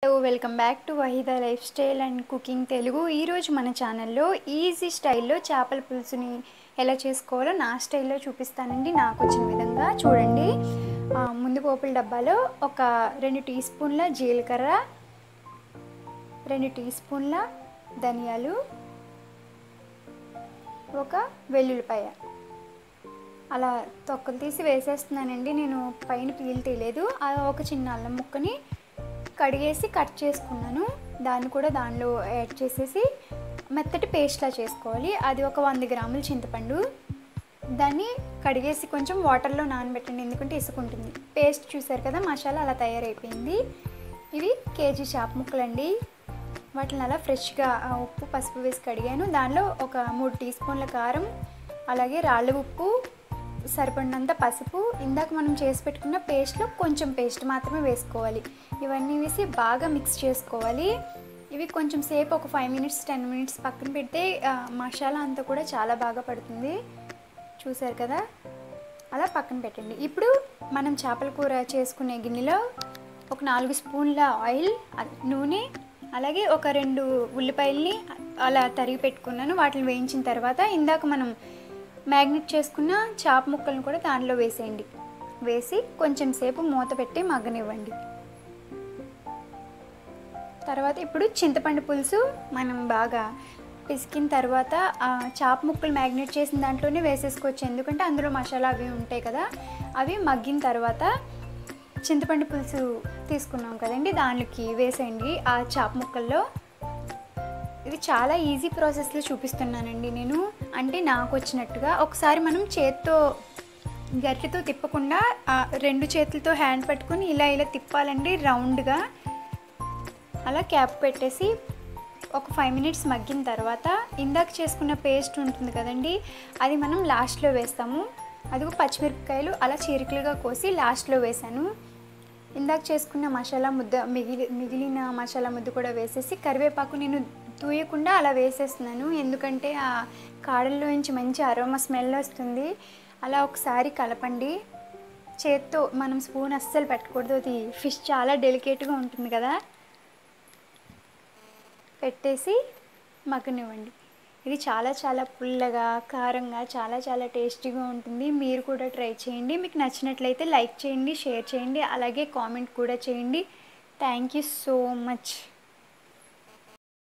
hello welcome back to Waheeda lifestyle and cooking Telugu ఈరోజు మన ఛానల్లో ఈజీ స్టైల్లో చేపల పులుసుని ఎలా చేసుకోవాలో నా స్టైల్లో చూపిస్తానండి నాకు వచ్చిన విధంగా చూడండి ఆ, ముందు పోపుల డబ్బాలో ఒక రెండు టీ స్పూన్ల జీలకర్ర రెండు టీ స్పూన్ల ధనియాలు ఒక వెల్లుల్లిపాయ అలా తొక్కలు తీసి వేసేస్తున్నానండి నేను పైన పీలు తీయలేదు ఆ ఒక చిన్న అల్లం ముక్కని కడిగేసి కట్ చేసుకున్నాను దాన్ని కూడా దానిలో యాడ్ చేసేసి మెత్తటి పేస్ట్లా చేసుకోవాలి అది ఒక వంద గ్రాముల చింతపండు దాన్ని కడిగేసి కొంచెం వాటర్లో నానబెట్టండి ఎందుకంటే ఇసుకుంటుంది పేస్ట్ చూసారు కదా మసాలా అలా తయారైపోయింది ఇవి కేజీ చేప ముక్కలండి వాటిని అలా ఫ్రెష్గా ఆ, ఉప్పు పసుపు వేసి కడిగాను దానిలో ఒక మూడు టీ స్పూన్ల కారం అలాగే రాళ్ళ ఉప్పు సరిపడినంత పసుపు ఇందాక మనం చేసి పెట్టుకున్న పేస్ట్లో కొంచెం పేస్ట్ మాత్రమే వేసుకోవాలి ఇవన్నీ వేసి బాగా మిక్స్ చేసుకోవాలి ఇవి కొంచెం సేపు ఒక ఫైవ్ మినిట్స్ టెన్ మినిట్స్ పక్కన పెడితే ఆ, మసాలా అంతా కూడా చాలా బాగా పడుతుంది చూసారు కదా అలా పక్కన పెట్టండి ఇప్పుడు మనం చేపల కూర చేసుకునే గిన్నెలో ఒక నాలుగు స్పూన్ల ఆయిల్ అ- నూనె అలాగే ఒక రెండు ఉల్లిపాయల్ని అలా తరిగి పెట్టుకున్నాను వాటిని వేయించిన తర్వాత ఇందాక మనం మ్యాగ్నెట్ చేసుకున్న చేప ముక్కలను కూడా దానిలో వేసేయండి వేసి కొంచెం సేపు మూత పెట్టి మగ్గనివ్వండి తర్వాత ఇప్పుడు చింతపండు పులుసు మనం బాగా పిసికిన తర్వాత ఆ చాప ముక్కలు మ్యాగ్నేట్ చేసిన దాంట్లోనే వేసేసుకోవచ్చు ఎందుకంటే అందులో మసాలా అవి ఉంటాయి కదా అవి మగ్గిన తర్వాత చింతపండు పులుసు తీసుకున్నాం కదండి దానికి వేసేయండి ఆ చాప ముక్కల్లో ఇది చాలా ఈజీ ప్రాసెస్లో చూపిస్తున్నానండి నేను అంటే నాకు వచ్చినట్టుగా ఒకసారి మనం చేత్తో గరిటెతో తిప్పకుండా ఆ రెండు చేతులతో హ్యాండ్ పట్టుకొని ఇలా ఇలా తిప్పాలండి రౌండ్గా అలా క్యాప్ పెట్టేసి ఒక ఫైవ్ మినిట్స్ మగ్గిన తర్వాత ఇందాక చేసుకున్న పేస్ట్ ఉంటుంది కదండి అది మనం లాస్ట్లో వేస్తాము అది పచ్చిమిరపకాయలు అలా చీరికలుగా కోసి లాస్ట్లో వేసాను ఇందాక చేసుకున్న మసాలా ముద్ద మిగిలి మిగిలిన మసాలా ముద్ద కూడా వేసేసి కరివేపాకు నేను తూయకుండా అలా వేసేస్తున్నాను ఎందుకంటే ఆ కాడల్లో నుంచి మంచి అరోమా స్మెల్ వస్తుంది అలా ఒకసారి కలపండి చేత్తో మనం స్పూన్ అస్సలు పెట్టకూడదు అది ఫిష్ చాలా డెలికేట్గా ఉంటుంది కదా పెట్టేసి మగ్గనివ్వండి ఇది చాలా చాలా పుల్లగా కారంగా చాలా చాలా టేస్టీగా ఉంటుంది మీరు కూడా ట్రై చేయండి మీకు నచ్చినట్లయితే లైక్ చేయండి షేర్ చేయండి అలాగే కామెంట్ కూడా చేయండి థ్యాంక్ యూ సో మచ్